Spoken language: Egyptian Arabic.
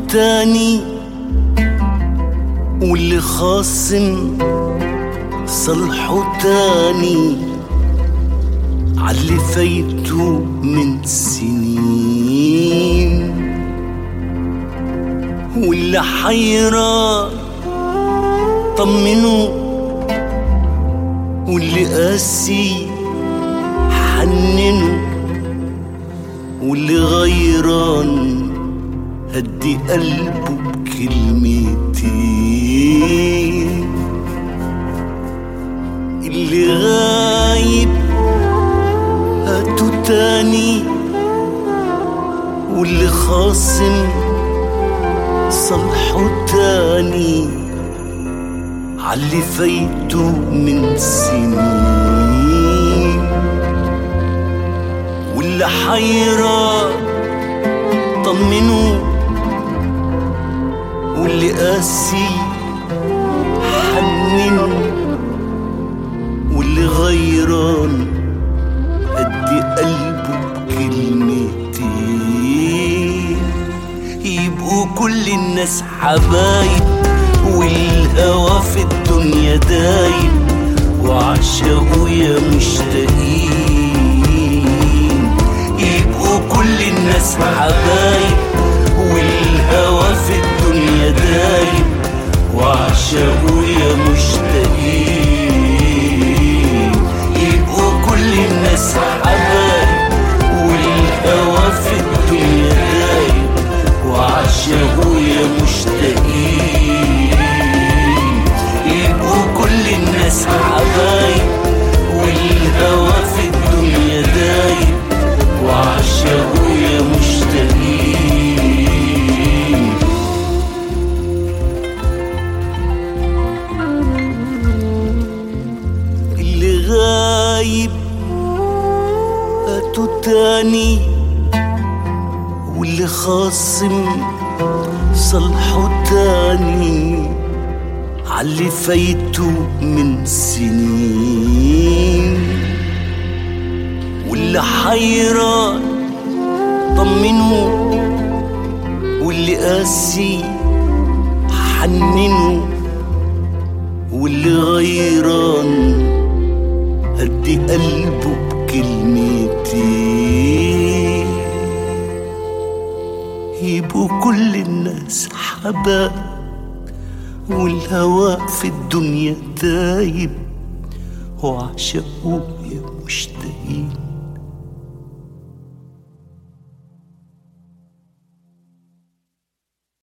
تاني واللي خاصم صلحه تاني عاللي فايته من سنين واللي حيران طمنه واللي قاسي حننه واللي غيران هدي قلبه بكلمتين اللي غايب هاتوا تاني واللي خاصم صلحه تاني عاللي فايته من سنين واللي حيران طمنه واللي قاسي حننه واللي غيران ادي قلبه بكلمتين يبقوا كل الناس حبايب والهوى في الدنيا دايب وعشقوا يا مشتاقين يبقوا كل الناس حبايب والهوى في الدنيا دايب وعشقوا يا مشتاقين يبقوا كل الناس حبايب والهوى في الدنيا دايب وعشقوا يا مشتاقين يبقوا كل الناس حبايب والهوى في الدنيا دايب وعشقوا يا مشتاقين اللي غايب هاتوا تاني واللي خاصم صلحه تاني عاللي فايته من سنين واللي حيران طمنه واللي قاسي حننه واللي غيران هدي قلبه بكلمتين يبقوا كل الناس حباب والهوى في الدنيا دايب وعشقوا يا مشتاق